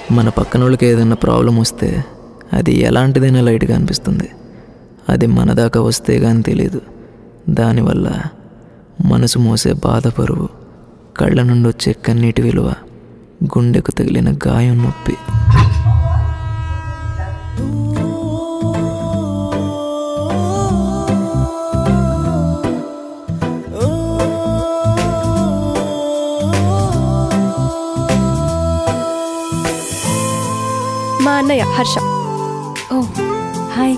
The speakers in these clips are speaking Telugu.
మన పక్కన వాళ్ళకి ఏదైనా ప్రాబ్లం వస్తే అది ఎలాంటిదైనా లైట్గా అనిపిస్తుంది అది మన దాకా వస్తే కానీ తెలియదు దానివల్ల మనసు మోసే బాధ పరువు కళ్ళ నుండి వచ్చే కన్నీటి విలువ గుండెకు తగిలిన గాయం నొప్పి మా అన్నయ్య హర్ష ఓ హాయ్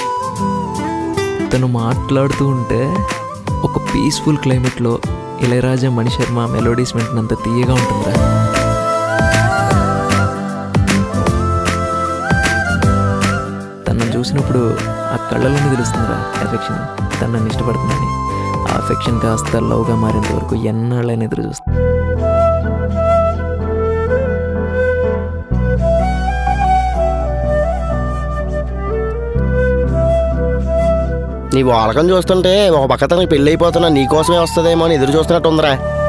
తను మాట్లాడుతూ ఉంటే ఒక పీస్ఫుల్ క్లైమేట్లో ఇళయరాజా మణిశర్మ మెలోడీస్ వింటున్నంత తీయగా ఉంటుందిరా తనను చూసినప్పుడు ఆ కళ్ళలోనే తెలుస్తుందిరా ఎఫెక్షన్ తను నన్ను ఇష్టపడుతుందని ఆ అఫెక్షన్ కాస్త లవ్గా మారేంత వరకు ఎన్నాళ్ళైనా ఎదురు చూస్తాను నీ వాలకం చూస్తుంటే ఒక పక్క తనకి పెళ్ళి అయిపోతున్నా నీకోసమే వస్తుందేమో అని ఎదురు చూస్తున్నట్టు ఉందిరా